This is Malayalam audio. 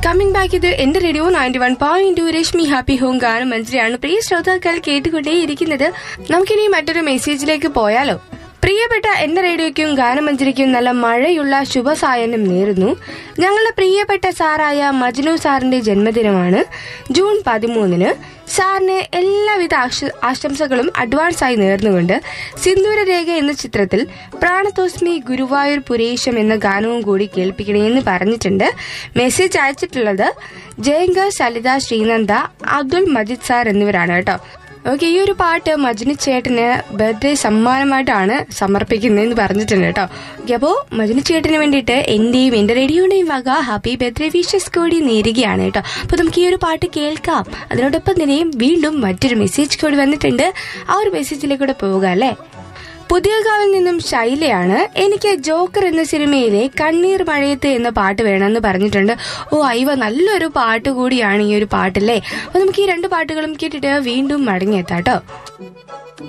കമ്മിങ് ബാക്ക് ഇത് എന്റെ radio ninety one point two Rashmi happy home ഗാനം മന്ത്രിയാണ് പ്രിയ ശ്രോതാക്കൾ കേട്ടുകൊണ്ടേയിരിക്കുന്നത് നമുക്കിനി മറ്റൊരു മെസ്സേജിലേക്ക് പോയാലോ പ്രിയപ്പെട്ട എന്റെ റേഡിയോയ്ക്കും ഗാനമഞ്ജരിക്കും നല്ല മഴയുള്ള ശുഭസായനം നേരുന്നു ഞങ്ങളുടെ പ്രിയപ്പെട്ട സാറായ മജ്നു സാറിന്റെ ജന്മദിനമാണ് ജൂൺ പതിമൂന്നിന് സാറിന് എല്ലാവിധ ആശ- ആശംസകളും അഡ്വാൻസ് ആയി നേർന്നുകൊണ്ട് സിന്ദൂരരേഖ എന്ന ചിത്രത്തിൽ പ്രാണതോസ്മി ഗുരുവായൂർ പുരേശം എന്ന ഗാനവും കൂടി കേൾപ്പിക്കണമെന്ന് പറഞ്ഞിട്ടുണ്ട് മെസ്സേജ് അയച്ചിട്ടുള്ളത് ജയങ്ക സലിത ശ്രീനന്ദ അബ്ദുൾ മജിദ് സാർ എന്നിവരാണ് കേട്ടോ ഓക്കെ ഈ ഒരു പാട്ട് മജ്നു ചേട്ടന് ബർത്ത്ഡേ സമ്മാനമായിട്ടാണ് സമർപ്പിക്കുന്നതെന്ന് പറഞ്ഞിട്ടുണ്ട് കേട്ടോ ഓക്കെ അപ്പോൾ മജ്നു ചേട്ടന് വേണ്ടിയിട്ട് എന്റെയും എന്റെ റേഡിയോയുടെയും വക ഹാപ്പി ബർത്ത്ഡേ വിഷസ് കൂടി നേരുകയാണ് കേട്ടോ അപ്പോൾ നമുക്ക് ഈ ഒരു പാട്ട് കേൾക്കാം അതിനോടൊപ്പം തന്നെ വീണ്ടും മറ്റൊരു മെസ്സേജ് കൂടി വന്നിട്ടുണ്ട് ആ ഒരു മെസ്സേജിലേക്കൂടെ പോവുക അല്ലേ പുതിയകാവിൽ നിന്നും ശൈലയാണ് എനിക്ക് ജോക്കർ എന്ന സിനിമയിലെ കണ്ണീർ മഴയത്ത് എന്ന പാട്ട് വേണമെന്ന് പറഞ്ഞിട്ടുണ്ട് ഓ അയവ നല്ലൊരു പാട്ട് കൂടിയാണ് ഈ ഒരു പാട്ടല്ലേ അപ്പൊ നമുക്ക് ഈ രണ്ട് പാട്ടുകളും കേട്ടിട്ട് വീണ്ടും മടങ്ങിയെത്താട്ടോ